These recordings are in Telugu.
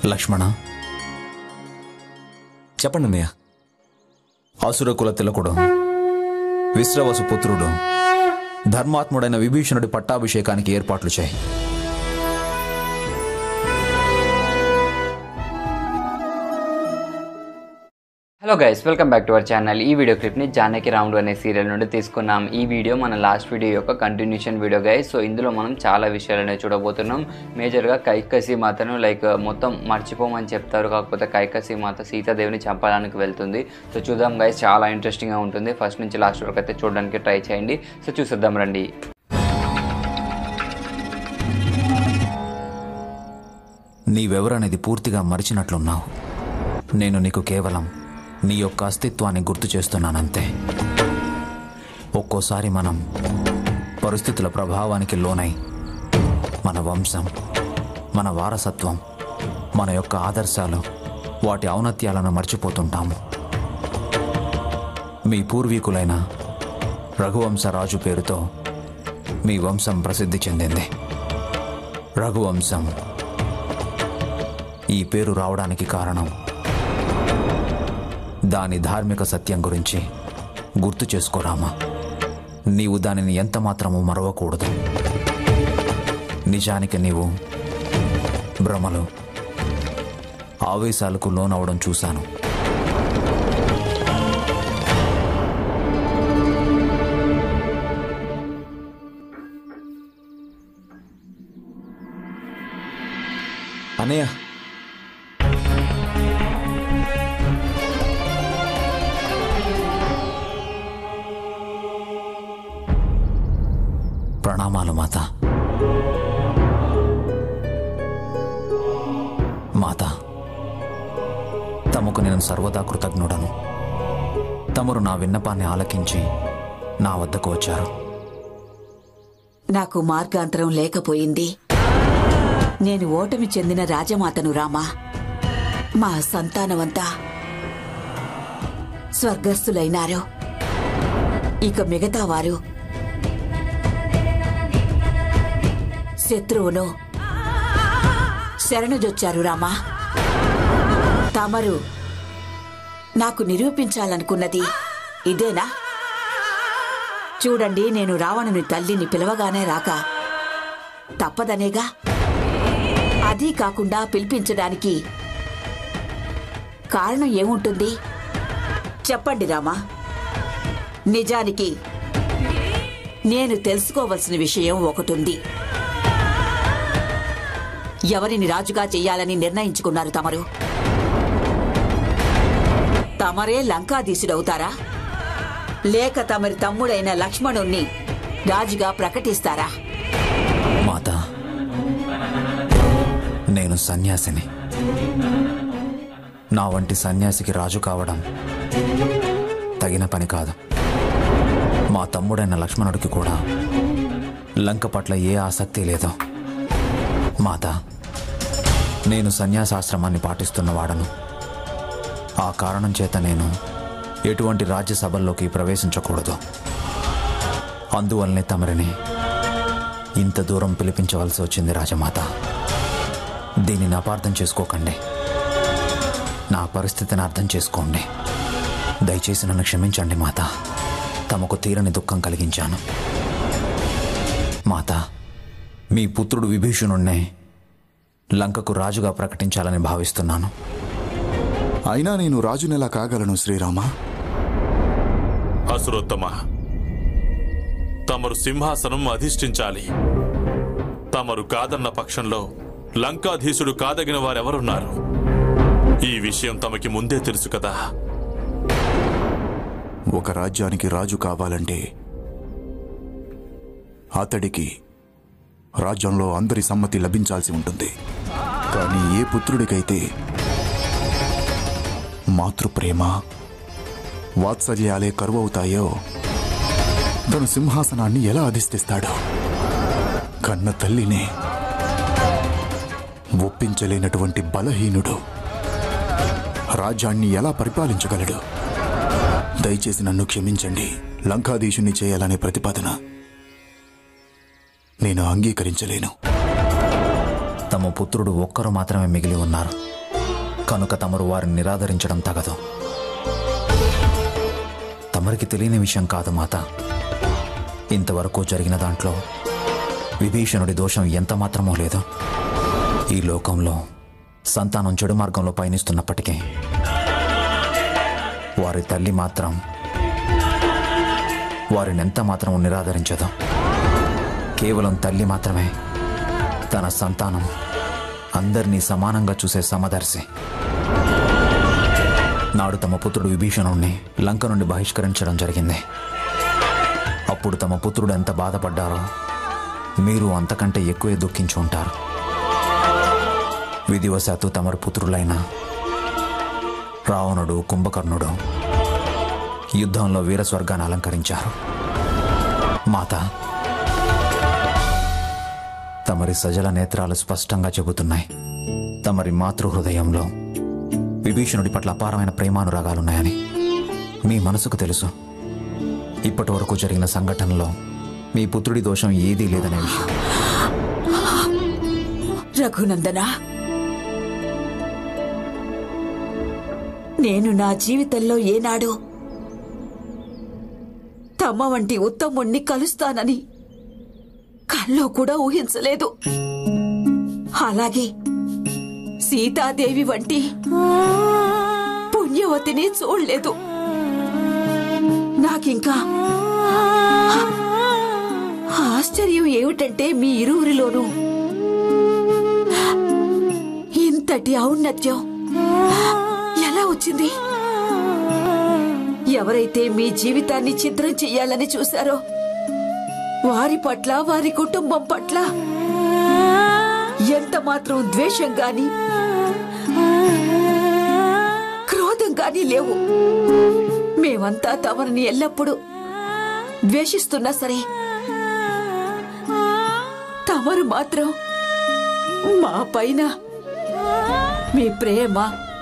లక్ష్మణ చెప్పండి అన్నయ్య అసురకుల తిలకుడు విశ్రవసు పుత్రుడు ధర్మాత్ముడైన విభీషణుడి పట్టాభిషేకానికి ఏర్పాట్లు చేయి hello guys welcome back to our channel ఈ వీడియో క్లిప్ని జానకి రాముడు అనే సీరియల్ నుండి తీసుకున్నాం ఈ వీడియో మన లాస్ట్ వీడియో యొక్క కంటిన్యూషన్ వీడియో గైస్ సో ఇందులో మనం చాలా విషయాలనే చూడబోతున్నాం మేజర్గా కైకసి మాతను లైక్ మొత్తం మర్చిపోమని చెప్తారు కాకపోతే కైకసి మాత సీతాదేవిని చంపడానికి వెళ్తుంది సో చూద్దాం గైస్ చాలా ఇంట్రెస్టింగ్గా ఉంటుంది ఫస్ట్ నుంచి లాస్ట్ వరకు అయితే చూడడానికి ట్రై చేయండి సో చూసేద్దాం రండి నీవెవరనేది పూర్తిగా మరిచినట్లున్నావు నేను నీకు కేవలం నీ యొక్క అస్తిత్వాన్ని గుర్తు చేస్తున్నానంతే ఒక్కోసారి మనం పరిస్థితుల ప్రభావానికి లోనై మన వంశం మన వారసత్వం మన యొక్క ఆదర్శాలు వాటి ఔన్నత్యాలను మర్చిపోతుంటాము మీ పూర్వీకులైన రఘువంశరాజు పేరుతో మీ వంశం ప్రసిద్ధి చెందింది రఘువంశం ఈ పేరు రావడానికి కారణం దాని ధార్మిక సత్యం గురించి గుర్తు చేసుకోరామా నీవు దానిని ఎంత మాత్రము మరవకూడదు నిజానికి నీవు భ్రమలు ఆవేశాలకు లోనవడం చూశాను అన్నయ్య ప్రణామాలు మాత మాత తమకు నేను సర్వదా కృతజ్ఞుడను తమరు నా విన్నపాన్ని ఆలకించి నా వద్దకు వచ్చారు నాకు మార్గాంతరం లేకపోయింది నేను ఓటమి చెందిన రాజమాతను రామా మా సంతానమంతా స్వర్గస్థులైనారు ఇక మిగతా వారు శత్రువును శరణుజొచ్చారు రామా తమరు నాకు నిరూపించాలనుకున్నది ఇదేనా చూడండి నేను రావణుని తల్లిని పిలవగానే రాక తప్పదనేగా అదీ కాకుండా పిలిపించడానికి కారణం ఏముంటుంది చెప్పండి రామా నిజానికి నేను తెలుసుకోవలసిన విషయం ఒకటుంది ఎవరిని రాజుగా చెయ్యాలని నిర్ణయించుకున్నారు తమరు తమరే లంకాధీశుడవుతారా లేక తమరి తమ్ముడైన లక్ష్మణుణ్ణి రాజుగా ప్రకటిస్తారా మాత నేను సన్యాసిని నా వంటి సన్యాసికి రాజు కావడం తగిన పని కాదు మా తమ్ముడైన లక్ష్మణుడికి కూడా లంక పట్ల ఏ ఆసక్తి లేదు మాత నేను సన్యాసాశ్రమాన్ని పాటిస్తున్నవాడను ఆ కారణం చేత నేను ఎటువంటి రాజ్యసభల్లోకి ప్రవేశించకూడదు అందువల్లనే తమరిని ఇంత దూరం పిలిపించవలసి వచ్చింది రాజమాత దీనిని అపార్థం చేసుకోకండి నా పరిస్థితిని అర్థం చేసుకోండి దయచేసి నన్ను క్షమించండి మాత తమకు తీరని దుఃఖం కలిగించాను మాత మీ పుత్రుడు విభీషణుణ్ణే లంకకు రాజుగా ప్రకటించాలని భావిస్తున్నాను అయినా నేను రాజునెలా కాగలను శ్రీరామ అసురోత్తమ తమరు సింహాసనం అధిష్ఠించాలి తమరు కాదన్న పక్షంలో లంకాధీశుడు కాదగిన వారెవరున్నారు ఈ విషయం తమకి ముందే తెలుసు కదా ఒక రాజ్యానికి రాజు కావాలంటే అతడికి రాజ్యంలో అందరి సమ్మతి లభించాల్సి ఉంటుంది కానీ ఏ పుత్రుడికైతే మాతృప్రేమ వాత్సల్యాలే కరువవుతాయో తను సింహాసనాన్ని ఎలా అధిష్ఠిస్తాడు కన్న తల్లినే ఒప్పించలేనటువంటి బలహీనుడు రాజ్యాన్ని ఎలా పరిపాలించగలడు దయచేసి నన్ను క్షమించండి లంకాధీశుని చేయాలనే ప్రతిపాదన నేను అంగీకరించలేను తమ పుత్రుడు ఒక్కరు మాత్రమే మిగిలి ఉన్నారు కనుక తమరు వారిని నిరాదరించడం తగదు తమరికి తెలియని విషయం కాదు మాత ఇంతవరకు జరిగిన దాంట్లో విభీషణుడి దోషం ఎంత మాత్రమో లేదు ఈ లోకంలో సంతానం చెడు మార్గంలో పయనిస్తున్నప్పటికీ వారి తల్లి మాత్రం వారిని ఎంత మాత్రం నిరాదరించదు కేవలం తల్లి మాత్రమే తన సంతానం అందరినీ సమానంగా చూసే సమదర్శి నాడు తమ పుత్రుడు విభీషణుణ్ణి లంక నుండి బహిష్కరించడం జరిగింది అప్పుడు తమ పుత్రుడు ఎంత బాధపడ్డారో మీరు అంతకంటే ఎక్కువే దుఃఖించి ఉంటారు విధివశాత్తు తమరు పుత్రులైన రావణుడు కుంభకర్ణుడు యుద్ధంలో వీరస్వర్గాన్ని అలంకరించారు మాత తమరి సజల నేత్రాలు స్పష్టంగా చెబుతున్నాయి తమరి మాతృహృదయంలో విభీషణుడి పట్ల అపారమైన ప్రేమానురాగాలున్నాయని మీ మనసుకు తెలుసు ఇప్పటి వరకు జరిగిన సంఘటనలో మీ పుత్రుడి దోషం ఏదీ లేదనే విషయం రఘునందన నేను నా జీవితంలో ఏనాడు తమ వంటి ఉత్తముణ్ణి కలుస్తానని కల్లో కూడా ఊహించలేదు అలాగే సీతాదేవి వంటి పుణ్యవతిని చూడలేదు నాకింకా ఆశ్చర్యం ఏమిటంటే మీ ఇరువురిలోనూ ఇంతటి ఔన్నత్యం ఎలా వచ్చింది ఎవరైతే మీ జీవితాన్ని ఛిద్రం చెయ్యాలని చూశారో వారి పట్ల వారి కుటుంబం పట్ల ఎంత మాత్రం ద్వేషం గాని క్రోధం గాని లేవు మేమంతా తమరిని ఎల్లప్పుడూ ద్వేషిస్తున్నా సరే తమరు మాత్రం మా పైన మీ ప్రేమ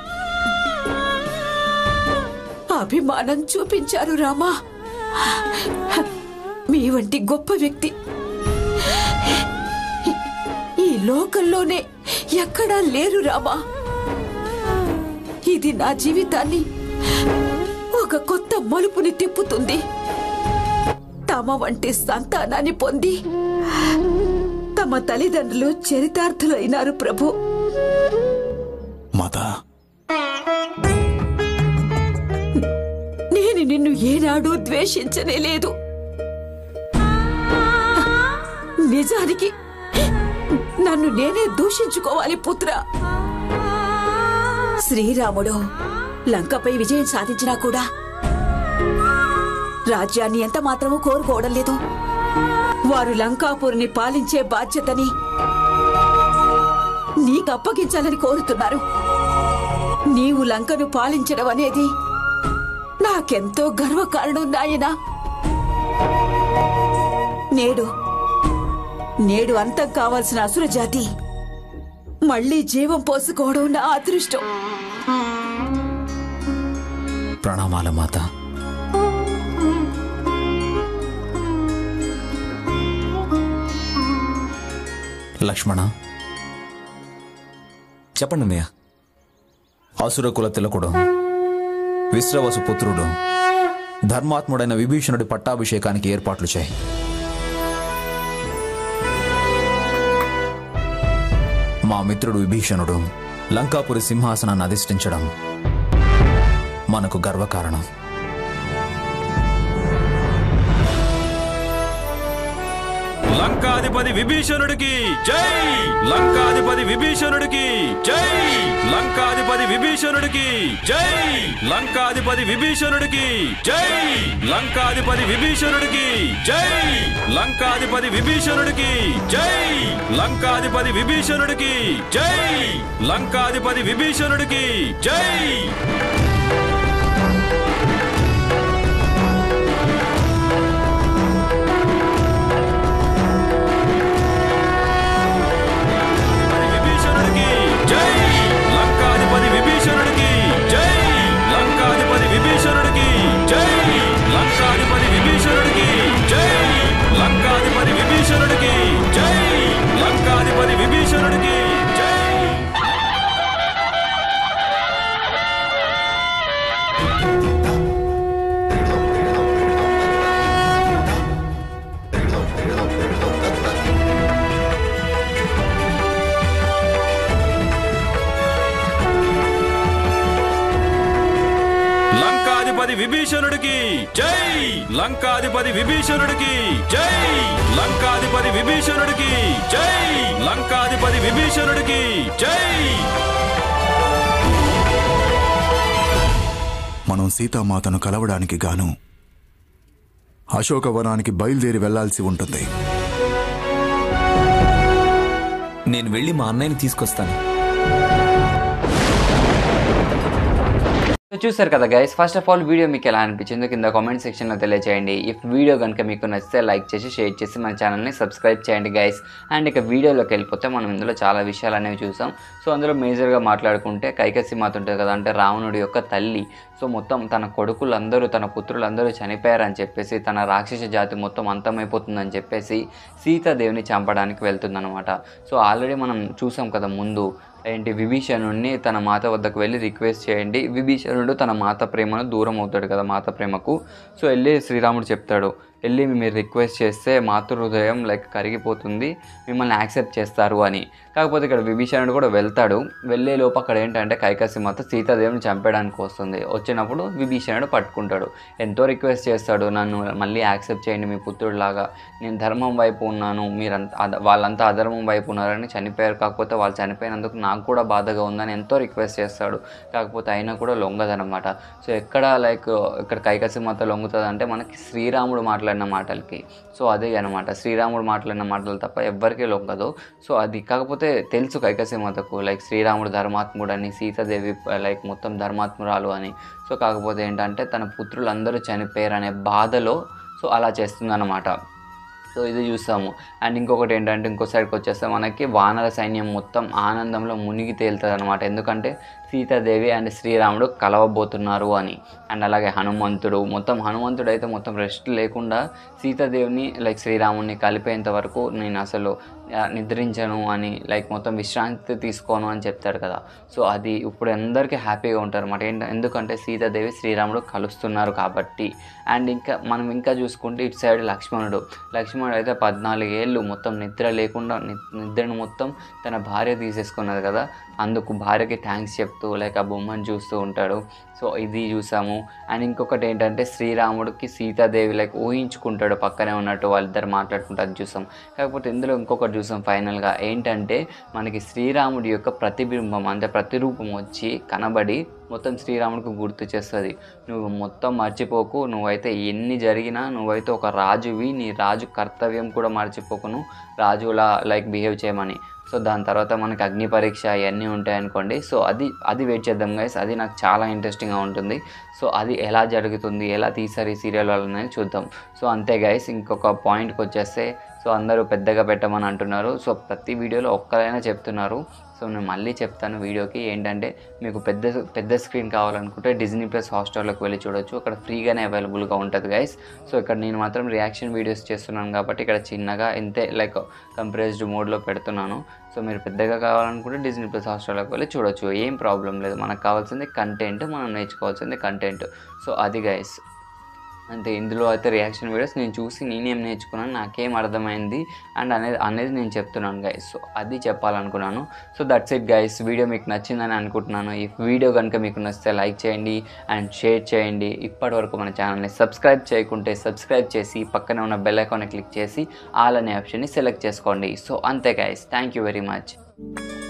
అభిమానం చూపించారు రామా మీ వంటి గొప్ప వ్యక్తి ఈ లోకంలోనే ఎక్కడా లేరు రామా ఇది నా జీవితాన్ని ఒక కొత్త మలుపుని తిప్పుతుంది తమ వంటి సంతానాన్ని పొంది తమ తల్లిదండ్రులు చరితార్థులైనారు ప్రభు మాత నేను నిన్ను ఏనాడు ద్వేషించనే లేదు నిజానికి నన్ను నేనే దూషించుకోవాలి పుత్ర శ్రీరాముడు లంకపై విజయం సాధించినా కూడా రాజ్యాన్ని ఎంత మాత్రమూ కోరుకోవడం లేదు వారు లంకాపూర్ని పాలించే బాధ్యతని నీకు అప్పగించాలని కోరుతున్నారు నీవు లంకను పాలించడం అనేది నాకెంతో గర్వకారణం నాయనా నేడు నేడు అంతం కావాల్సిన అసురజాతి మళ్ళీ జీవం పోసుకోవడం నా అదృష్టం ప్రణామాల మాత లక్ష్మణ చెప్పండి అన్నయ్య అసురకుల తిలకుడు విశ్రవసు పుత్రుడు ధర్మాత్ముడైన విభీషణుడి పట్టాభిషేకానికి ఏర్పాట్లు చేయి మా మిత్రుడు విభీషణుడు లంకాపురి సింహాసనాన్ని అధిష్ఠించడం మనకు గర్వకారణం లంకాధిపతి విభీషణుడికి జై లంకాధిపతి విభీషణుడికి జై లంకాధిపతి విభీషణుడికి జై లంకాధిపతి విభీషణుడికి జై లంకాధిపతి విభీషణుడికి జై లంకాధిపతి విభీషణుడికి జై లంకాధిపతి విభీషణుడికి జై లంకాధిపతి విభీషణుడికి జై విభీషణుడికి జై లంకాధిపతి విభీషణుడికి జై లంకాధిపతి విభీషణుడికి జై లంకాధిపతి విభీషణుడికి జై లంకాధిపతి విభీషణుడికి జై లంకాధిపతి విభీషణుడికి జై లంకాధిపతి విభీషణుడికి జై లంకాధిపతి విభీషణుడికి జై లంకాధిపతి విభీషణుడికి జై లంకాధిపతి విభీషణుడికి జై మనం సీతామాతను కలవడానికి గాను అశోకవనానికి బయలుదేరి వెళ్లాల్సి ఉంటుంది నేను వెళ్ళి మా అన్నయ్యని తీసుకొస్తాను సో చూసారు కదా guys first of all video మీకు ఎలా అనిపించిందో కింద కామెంట్ సెక్షన్లో తెలియజేయండి ఇఫ్ వీడియో కనుక మీకు నచ్చితే లైక్ చేసి షేర్ చేసి మన ఛానల్ని సబ్స్క్రైబ్ చేయండి గైస్ అండ్ ఇక వీడియోలోకి వెళ్ళిపోతే మనం ఇందులో చాలా విషయాలు అనేవి చూసాం సో అందులో మేజర్గా మాట్లాడుకుంటే కైకసి మాత ఉంటుంది కదా అంటే రావణుడి యొక్క తల్లి సో మొత్తం తన కొడుకులందరూ తన పుత్రులందరూ చనిపోయారని చెప్పేసి తన రాక్షస జాతి మొత్తం అంతమైపోతుందని చెప్పేసి సీతాదేవిని చంపడానికి వెళ్తుందన్నమాట సో ఆల్రెడీ మనం చూసాం కదా ముందు ఏంటి విభీషణుడిని తన మాత వద్దకు వెళ్ళి రిక్వెస్ట్ చేయండి విభీషణుడు తన మాత ప్రేమను దూరం అవుతాడు కదా మాత ప్రేమకు సో వెళ్ళి శ్రీరాముడు చెప్తాడు వెళ్ళి మీరు రిక్వెస్ట్ చేస్తే మాతృ హృదయం లైక్ కరిగిపోతుంది మిమ్మల్ని యాక్సెప్ట్ చేస్తారు అని కాకపోతే ఇక్కడ విభీషణుడు కూడా వెళ్తాడు వెళ్ళే లోపు అక్కడ ఏంటంటే కైకసి మాత సీతాదేవిని చంపడానికి వస్తుంది వచ్చినప్పుడు విభీషణుడు పట్టుకుంటాడు ఎంతో రిక్వెస్ట్ చేస్తాడు నన్ను మళ్ళీ యాక్సెప్ట్ చేయండి మీ పుత్రుడిలాగా నేను ధర్మం వైపు ఉన్నాను మీరంతా అద- వాళ్ళంతా అధర్మం వైపు ఉన్నారని చనిపోయారు కాకపోతే వాళ్ళు చనిపోయినందుకు నాకు కూడా బాధగా ఉందని ఎంతో రిక్వెస్ట్ చేస్తాడు కాకపోతే అయినా కూడా లొంగదనమాట సో ఎక్కడ లైక్ ఇక్కడ కైకసి మాత లొంగుతుంది అంటే మనకి శ్రీరాముడు మాట్లాడిన మాటలకి సో అదే అనమాట శ్రీరాముడు మాట్లాడిన మాటలు తప్ప ఎవ్వరికీ లొంగదు సో అది కాకపోతే తెలుసు కైకసి మాతకు లైక్ శ్రీరాముడు ధర్మాత్ముడు అని సీతాదేవి లైక్ మొత్తం ధర్మాత్మురాలు అని సో కాకపోతే ఏంటంటే తన పుత్రులందరూ చనిపోయారు అనే బాధలో సో అలా చేస్తుందన్నమాట సో ఇది చూస్తాము అండ్ ఇంకొకటి ఏంటంటే ఇంకో సైడ్కి వచ్చేస్తే మనకి వానర సైన్యం మొత్తం ఆనందంలో మునిగి తేలుతుంది అనమాట ఎందుకంటే సీతాదేవి అండ్ శ్రీరాముడు కలవబోతున్నారు అని అండ్ అలాగే హనుమంతుడు మొత్తం హనుమంతుడు అయితే మొత్తం రెస్ట్ లేకుండా సీతాదేవిని లైక్ శ్రీరాముడిని కలిపేంత వరకు నేను అసలు ఆ, నిద్రించను అని లైక్ మొత్తం విశ్రాంతి తీసుకోను అని చెప్తాడు కదా సో అది ఇప్పుడు అందరికీ హ్యాపీగా ఉంటారు అన్నమాట ఏంట ఎందుకంటే సీతాదేవి శ్రీరాముడు కలుస్తున్నారు కాబట్టి అండ్ ఇంకా మనం ఇంకా చూసుకుంటే ఇటు సైడ్ లక్ష్మణుడు లక్ష్మణుడు అయితే పద్నాలుగేళ్ళు మొత్తం నిద్ర లేకుండా ని- నిద్రను మొత్తం తన భార్య తీసేసుకున్నది కదా అందుకు భార్యకి థ్యాంక్స్ చెప్తూ లైక్ ఆ బొమ్మను చూస్తూ ఉంటాడు సో ఇది చూసాము అండ్ ఇంకొకటి ఏంటంటే శ్రీరాముడికి సీతాదేవి లైక్ ఊహించుకుంటాడు పక్కనే ఉన్నట్టు వాళ్ళిద్దరు మాట్లాడుకుంటారు అది చూసాం కాకపోతే ఇందులో ఇంకొకటి చూసాం ఫైనల్గా ఏంటంటే మనకి శ్రీరాముడి యొక్క ప్రతిబింబం అంటే ప్రతిరూపం వచ్చి కనబడి మొత్తం శ్రీరాముడికి గుర్తు చేస్తుంది నువ్వు మొత్తం మర్చిపోకు నువ్వైతే ఎన్ని జరిగినా నువ్వైతే ఒక రాజువి నీ రాజు కర్తవ్యం కూడా మర్చిపోకును రాజులా లైక్ బిహేవ్ చేయమని సో దాని తర్వాత మనకి అగ్ని పరీక్ష ఇవన్నీ ఉంటాయి అనుకోండి సో అది అది వెయిట్ చేద్దాం గైస్ అది నాకు చాలా ఇంట్రెస్టింగ్గా ఉంటుంది సో అది ఎలా జరుగుతుంది ఎలా తీసారు ఈ సీరియల్ వాళ్ళని చూద్దాం సో అంతే గైస్ ఇంకొక పాయింట్కి వచ్చేస్తే సో అందరూ పెద్దగా పెట్టమని అంటున్నారు సో ప్రతి వీడియోలో ఒక్కరైనా చెప్తున్నారు సో నేను మళ్ళీ చెప్తాను వీడియోకి ఏంటంటే మీకు పెద్ద పెద్ద స్క్రీన్ కావాలనుకుంటే డిజ్నీ ప్లస్ హాట్స్టార్లోకి వెళ్ళి చూడొచ్చు అక్కడ ఫ్రీగానే అవైలబుల్గా ఉంటుంది గైస్ సో ఇక్కడ నేను మాత్రం రియాక్షన్ వీడియోస్ చేస్తున్నాను కాబట్టి ఇక్కడ చిన్నగా ఇంతే లైక్ కంప్రెస్డ్ మోడ్లో పెడుతున్నాను సో మీరు పెద్దగా కావాలనుకుంటే డిజ్నీ ప్లస్ హాట్స్టార్లోకి వెళ్ళి చూడొచ్చు ఏం ప్రాబ్లం లేదు మనకు కావాల్సింది కంటెంట్ మనం నేర్చుకోవాల్సింది కంటెంట్ సో అది గైస్ అంతే ఇందులో అయితే రియాక్షన్ వీడియోస్ నేను చూసి నేనేం నేర్చుకున్నాను నాకేం అర్థమైంది అండ్ అనేది అనేది నేను చెప్తున్నాను గైస్ సో అది చెప్పాలనుకున్నాను so that's it guys video మీకు నచ్చిందని అనుకుంటున్నాను ఈ వీడియో కనుక మీకు నచ్చితే లైక్ చేయండి అండ్ షేర్ చేయండి ఇప్పటి వరకు మన ఛానల్ని సబ్స్క్రైబ్ చేయకుంటే సబ్స్క్రైబ్ చేసి పక్కనే ఉన్న బెల్ ఐకాన్ని క్లిక్ చేసి ఆల్ అనే ఆప్షన్ని సెలెక్ట్ చేసుకోండి సో అంతే guys thank you very much